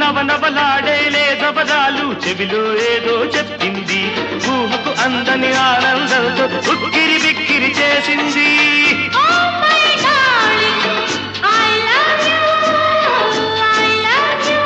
నవనవలాడే లేదవరాలు చెవిలో ఏదో చెప్పింది ఊహకు అందని ఆనందంతో ఉక్కిరి బిక్కిరి చేసింది Oh my darling, I love you, I love you.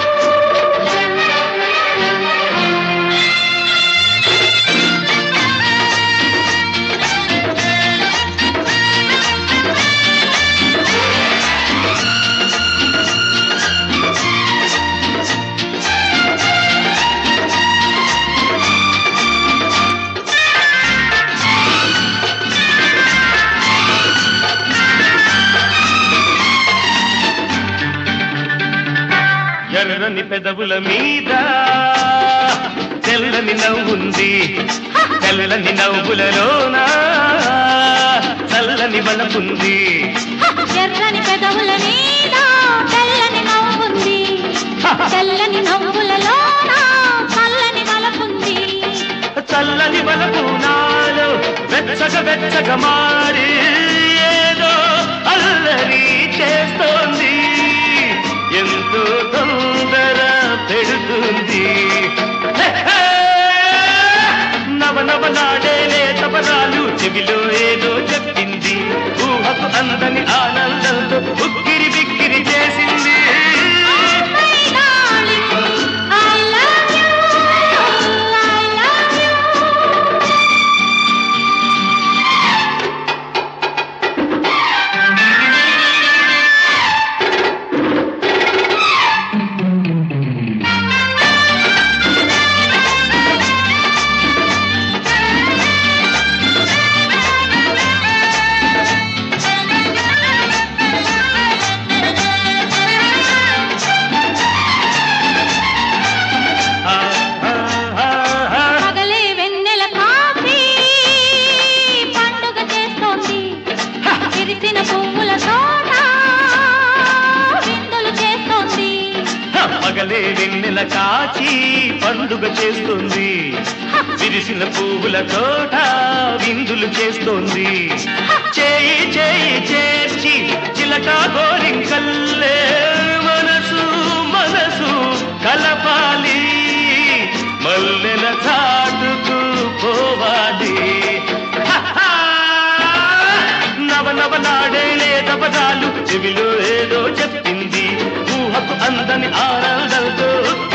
ఎర్రని పెదవుల మీద తెల్లని నవ్వుంది తెల్లని నవ్వులలోన చల్లని వలపుంది ఎర్రని పెదవుల మీద తెల్లని నవ్వుంది తెల్లని నవ్వులలోన చల్లని వలపుంది చల్లని వలపు నాలో వెచ్చగ వెచ్చగ మారి ఏదో అల్లరి చేస్తోంది ఎంతో తొందర పెడుతుంది హే, హే! నవనవలాడే లేతపరాలు చెవిలో ఏదో చెప్పింది ఊహకు అందని ఆనందంతో ఉక్కిరి బిక్కిరి చేసింది My darling, I love you, I love you. ఆ, ఆ, ఆ, ఆ. పగలే వెన్నెల కాఫీ పండుగ చేస్తోంది విరిసిన పువ్వుల తోట విందులు చేస్తోంది పగలే వెన్నెల కాచి పండుగ చేస్తుంది విరిసిన పువ్వుల తోట విందులు చేస్తోంది చేయి చేయి చేర్చి చిలక గోరింకల్లే మనసు మనసు కలపాలి మల్లెల చాటుకు పోవాలి నవనవలాడే లేదవరాలు చెవిలో ఏదో చెప్పింది ఊహకు అందని ఆనందంతో